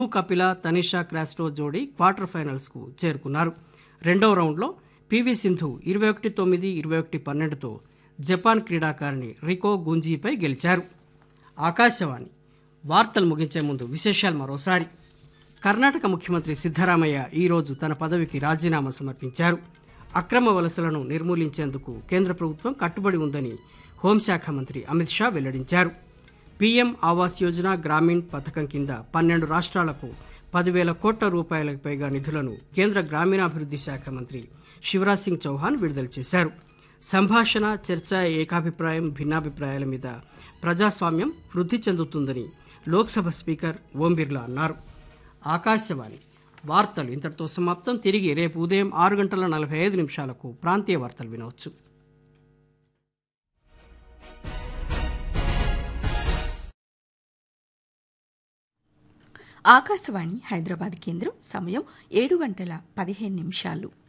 కపిల తనిషా క్రాస్టో జోడీ క్వార్టర్ ఫైనల్స్కు చేరుకున్నారు రెండవ రౌండ్లో పివి సింధు ఇరవై ఒకటి తొమ్మిది ఇరవై ఒకటి పన్నెండుతో జపాన్ క్రీడాకారిణి రికో గుంజీపై గెలిచారు ఆకాశవాణి వార్తలు ముగించే ముందు విశేషాలు మరోసారి కర్ణాటక ముఖ్యమంత్రి సిద్ధరామయ్య ఈరోజు తన పదవికి రాజీనామా సమర్పించారు అక్రమ వలసలను నిర్మూలించేందుకు కేంద్ర ప్రభుత్వం కట్టుబడి ఉందని హోంశాఖ మంత్రి అమిత్ షా వెల్లడించారు పీఎం ఆవాస్ యోజన గ్రామీణ్ పథకం కింద పన్నెండు రాష్ట్రాలకు పదివేల కోట్ల రూపాయలకు పైగా నిధులను కేంద్ర గ్రామీణాభివృద్ధి శాఖ మంత్రి శివరాజ్ సింగ్ చౌహాన్ విడుదల చేశారు సంభాషణ చర్చ ఏకాభిప్రాయం భిన్నాభిప్రాయాల మీద ప్రజాస్వామ్యం వృద్ధి చెందుతుందని లోక్సభ స్పీకర్ ఓం బిర్లా అన్నారు ఆకాశవాణి వార్తలు ఇంతటితో సమాప్తం తిరిగి రేపు ఉదయం ఆరు గంటల నలభై ఐదు నిమిషాలకు ప్రాంతీయ వార్తలు వినవచ్చు ఆకాశవాణి హైదరాబాద్ కేంద్రం సమయం ఏడు గంటల పదిహేను నిమిషాలు